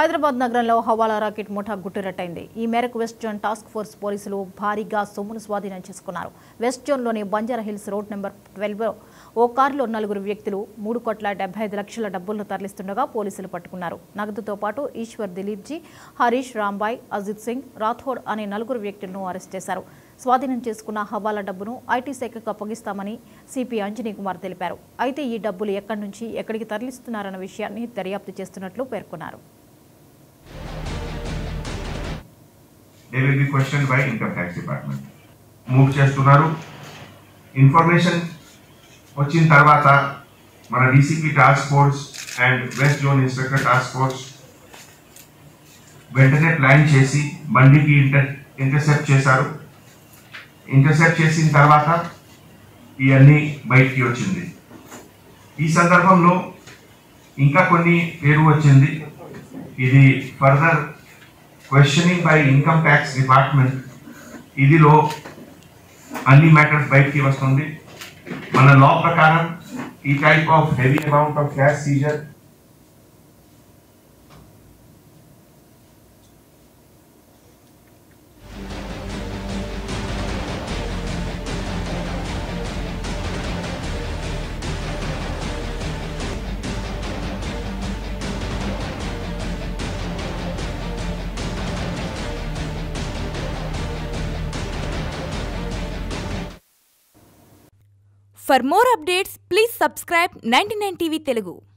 హైదరాబాద్ నగరంలో హవాలా రాకెట్ ముఠా గుట్టురట్టయింది ఈ మేరకు వెస్ట్ జోన్ టాస్క్ ఫోర్స్ పోలీసులు భారీగా సొమ్మును స్వాధీనం చేసుకున్నారు వెస్ట్ జోన్లోని Banjara hills road number twelve ఓ కారులో నలుగురు వ్యక్తులు మూడు కోట్ల డెబ్బై ఐదు లక్షల డబ్బులను తరలిస్తుండగా పోలీసులు పట్టుకున్నారు నగదుతో పాటు ఈశ్వర్ దిలీప్ జీ హరీష్ రాంబాయ్ అజిత్ సింగ్ రాథోడ్ అనే నలుగురు వ్యక్తులను అరెస్ట్ చేశారు స్వాధీనం చేసుకున్న హవాలా డబ్బును ఐటీ శాఖకు అప్పగిస్తామని సిపి అంజనీ కుమార్ తెలిపారు అయితే ఈ డబ్బులు ఎక్కడి నుంచి ఎక్కడికి తరలిస్తున్నారన్న విషయాన్ని దర్యాప్తు చేస్తున్నట్లు పేర్కొన్నారు they will be questioned by income tax department. Move చేస్తున్నారు ఇన్ఫర్మేషన్ వచ్చిన తర్వాత మన DCP task force and west zone inspector task force వెంటనే ప్లాన్ చేసి బండికి ఇంటర్ ఇంటర్సెప్ట్ చేశారు ఇంటర్సెప్ట్ చేసిన తర్వాత ఇవన్నీ బయటికి వచ్చింది ఈ సందర్భంలో ఇంకా కొన్ని పేరు వచ్చింది ఇది further questioning by income tax department ఇదిలో అన్ని మ్యాటర్స్ బయటికి వస్తుంది మన లా ప్రకారం ఈ type of heavy amount of cash seizure For more updates, please subscribe 99 TV Telugu.